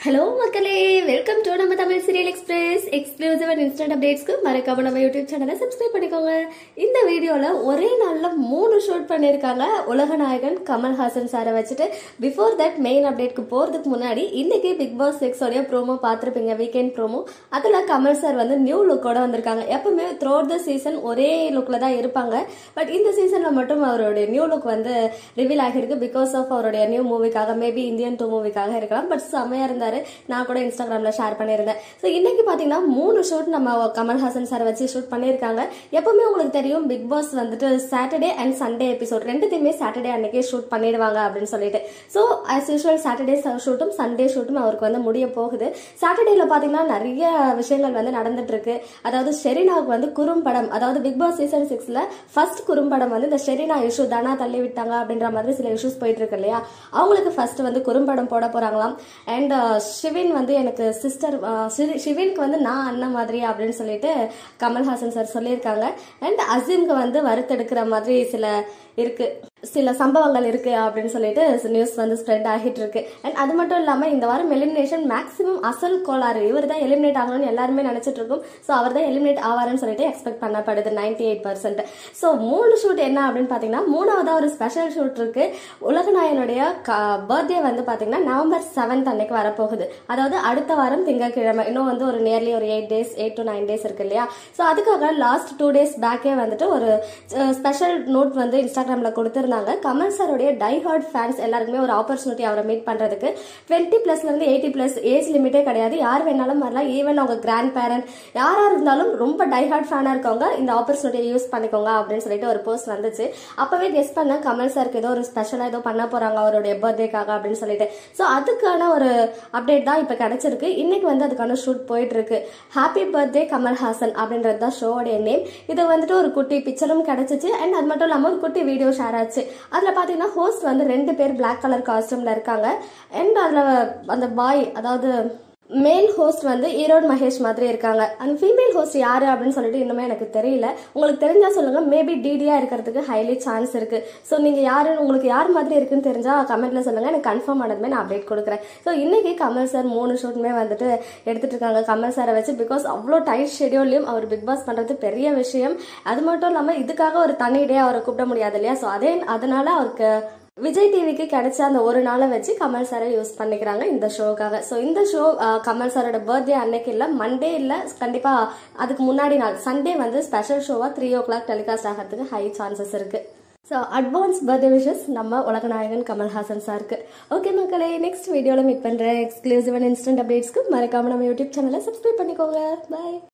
hello மக்களே welcome to நம்ம Tamil serial express exclusive and instant அப்டேட்ஸ்க்கு மறக்காம நம்ம யூடியூப் சேனலை சப்ஸ்கிரைப் பண்ணிக்கோங்க இந்த வீடியோவில் ஒரே நாளில் மூணு ஷூட் பண்ணியிருக்காங்க உலகநாயகன் கமல்ஹாசன் சாரை வச்சுட்டு பிஃபோர் தட் மெயின் அப்டேட்க்கு போகிறதுக்கு முன்னாடி இன்னைக்கு பிக் பாஸ் சிக்ஸோடைய ப்ரோமோ பார்த்துருப்பீங்க வீக்கெண்ட் ப்ரோமோ அதில் கமல் சார் வந்து நியூ லுக்கோட வந்திருக்காங்க எப்பவுமே த்ரூ த சீசன் ஒரே லுக்கில் தான் இருப்பாங்க பட் இந்த சீசனில் மட்டும் அவருடைய நியூ லுக் வந்து ரிவீல் ஆகியிருக்கு பிகாஸ் ஆஃப் அவருடைய நியூ மூவிக்காக மேபி இந்தியன் டூ மூவிக்காக இருக்கலாம் பட் செம்மையாக இருந்தார் நான் கூட இன்ஸ்டாகிராமில் ஷேர் பண்ணியிருந்தேன் ஸோ இன்னைக்கு பார்த்தீங்கன்னா மூணு ஷூட் நம்ம கமல்ஹாசன் சார் வச்சு ஷூட் பண்ணியிருக்காங்க எப்பவுமே உங்களுக்கு தெரியும் பிக் பாஸ் வந்துட்டு சாட்டர்டே அண்ட் சண்டே எபிசோட் ரெண்டுத்தையுமே சாட்டர்டே அன்னைக்கே ஷூட் பண்ணிடுவாங்க அப்படின்னு சொல்லிட்டு ஸோ ஆஸ் யூஸ்வல் சாட்டர்டே ஷூட்டும் சண்டே ஷூட்டும் அவருக்கு வந்து முடிய போகுது சாட்டர்டேல பார்த்தீங்கன்னா நிறைய விஷயங்கள் வந்து நடந்துட்டு இருக்கு அதாவது ஷெரினாவுக்கு வந்து குறும்படம் அதாவது பிக் பாஸ் சீசன் சிக்ஸ்ல ஃபர்ஸ்ட் குறும்படம் வந்து இந்த ஷெரினா இஷ்யூ தானா தள்ளி விட்டாங்க அப்படின்ற மாதிரி சில இஷ்யூஸ் போயிட்டு இருக்கு இல்லையா அவங்களுக்கு ஃபர்ஸ்ட் வந்து குறும்படம் போட போறாங்களாம் அண்ட் ஷிவின் வந்து எனக்கு சிஸ்டர் ஷிவினுக்கு வந்து நான் அண்ணன் மாதிரி அப்படின்னு சொல்லிட்டு கமல்ஹாசன் சார் சொல்லியிருக்காங்க அண்ட் அசீம்க்கு வந்து வறுத்தெடுக்கிற மாதிரி சில இருக்கு சில சம்பவங்கள் இருக்கு அப்படின்னு சொல்லிட்டு நியூஸ் வந்து ஸ்ப்ரெட் ஆகிட்டு இருக்கு அண்ட் அது மட்டும் இல்லாம இந்த வாரம் எலிமினேஷன் மேக்ஸிமம் அசல் கோளாறு இவர் தான் எலிமினேட் ஆகணும்னு எல்லாருமே நினைச்சிட்டு இருக்கும் ஸோ அவர் தான் எலிமினேட் ஆவாருன்னு சொல்லிட்டு எக்ஸ்பெக்ட் பண்ணப்படுது நைன்டி எயிட் பர்சன்ட் ஸோ மூணு ஷூட் என்ன அப்படின்னு பாத்தீங்கன்னா மூணாவதா ஒரு ஸ்பெஷல் ஷூட் இருக்கு உலகநாயனுடைய பர்த்டே வந்து பாத்தீங்கன்னா நவம்பர் செவன்த் அன்னைக்கு வரப்போகுது அதாவது அடுத்த வாரம் திங்கட்கிழமை இன்னும் வந்து ஒரு நியர்லி ஒரு eight days eight to nine days இருக்கு இல்லையா ஸோ அதுக்காக லாஸ்ட் டூ டேஸ் பேக்கே வந்துட்டு ஒரு ஸ்பெஷல் நோட் வந்து இன்ஸ்டாகிராமில் கொடுத்துருந்தாங்க கமல் சாருடைய டை ஹார்ட் ஃபேன்ஸ் எல்லாருக்குமே ஒரு ஆப்பர்ச்சுனிட்டி அவரை மீட் பண்ணுறதுக்கு டுவெண்ட்டி ப்ளஸ்லேருந்து எயிட்டி ப்ளஸ் ஏஜ் லிமிட்டே கிடையாது யார் வேணாலும் வரலாம் ஈவன் அவங்க கிராண்ட் பேரண்ட் யாராக இருந்தாலும் ரொம்ப டை ஹார்ட் ஃபேனாக இருக்கவங்க இந்த ஆப்பர்ச்சுனிட்டியை யூஸ் பண்ணிக்கோங்க அப்படின்னு சொல்லிட்டு ஒரு போஸ்ட் வந்துச்சு அப்போவே கெஸ் பண்ண கமல் சாருக்கு ஏதோ ஒரு ஸ்பெஷலாக ஏதோ பண்ண போகிறாங்க அவருடைய பர்த்டேக்காக அப்படின்னு சொல்லிட்டு ஸோ அதுக்கான ஒரு அப்டேட் தான் இப்போ கிடைச்சிருக்கு இன்னைக்கு வந்து அதுக்கான ஷூட் போயிட்டு இருக்கு ஹாப்பி பர்த்டே கமல்ஹாசன் அப்படின்றது தான் ஷோடைய நேம் இது வந்துட்டு ஒரு குட்டி பிக்சரும் கிடைச்சிச்சு அண்ட் அது மட்டும் இல்லாமல் ஒரு குட்டி வீடியோ ஷேர் ஆச்சு அதில் பார்த்தீங்கன்னா ஹோஸ்ட் வந்து ரெண்டு பேர் பிளாக் கலர் காஸ்டியூமில் இருக்காங்க அண்ட் அதில் அந்த பாய் அதாவது மேல் ஹோஸ்ட் வந்து ஈரோடு மகேஷ் மாதிரி இருக்காங்க அந்த ஃபீமேல் ஹோஸ்ட் யாரு அப்படின்னு சொல்லிட்டு இன்னுமே எனக்கு தெரியல உங்களுக்கு தெரிஞ்சா சொல்லுங்க மேபி டிடியா இருக்கிறதுக்கு ஹைலி சான்ஸ் இருக்கு ஸோ நீங்க யாரு உங்களுக்கு யார் மாதிரி இருக்குன்னு தெரிஞ்சா கமெண்ட்ல சொல்லுங்க எனக்கு கன்ஃபார்ம் ஆனதுமே நான் அப்டேட் கொடுக்குறேன் ஸோ இன்னைக்கு கமல் சார் மூணு ஷூட்டுமே வந்துட்டு எடுத்துட்டு இருக்காங்க கமல் சாரை வச்சு பிகாஸ் அவ்வளோ டைட் ஷெடியூல்லையும் அவர் பிக் பாஸ் பண்றது பெரிய விஷயம் அது மட்டும் இல்லாமல் இதுக்காக ஒரு தனி டே அவரை கூப்பிட முடியாது இல்லையா ஸோ அதே அதனால அவருக்கு விஜய் டிவிக்கு கிடைச்ச அந்த ஒரு நாளை வச்சு கமல் சாரை யூஸ் பண்ணிக்கிறாங்க இந்த ஷோக்காக ஸோ இந்த ஷோ கமல் சாரோட பர்த்டே அன்னைக்கு இல்லை மண்டே இல்லை கண்டிப்பாக அதுக்கு முன்னாடி நாள் சண்டே வந்து ஸ்பெஷல் ஷோவாக த்ரீ ஓ கிளாக் டெலிகாஸ்ட் ஆகிறதுக்கு ஹை சான்சஸ் இருக்கு ஸோ அட்வான்ஸ் பர்த்டே விஷஸ் நம்ம உலகநாயகன் கமல்ஹாசன் சாருக்கு ஓகே மக்களே நெக்ஸ்ட் வீடியோவில் மீட் பண்ணுறேன் எக்ஸ்க்ளூசிவ் அண்ட் இன்ஸ்டன்ட் அப்டேட்ஸ்க்கு மறக்காம நம்ம யூடியூப் சேனலை சப்ஸ்கிரைப் பண்ணிக்கோங்க பாய்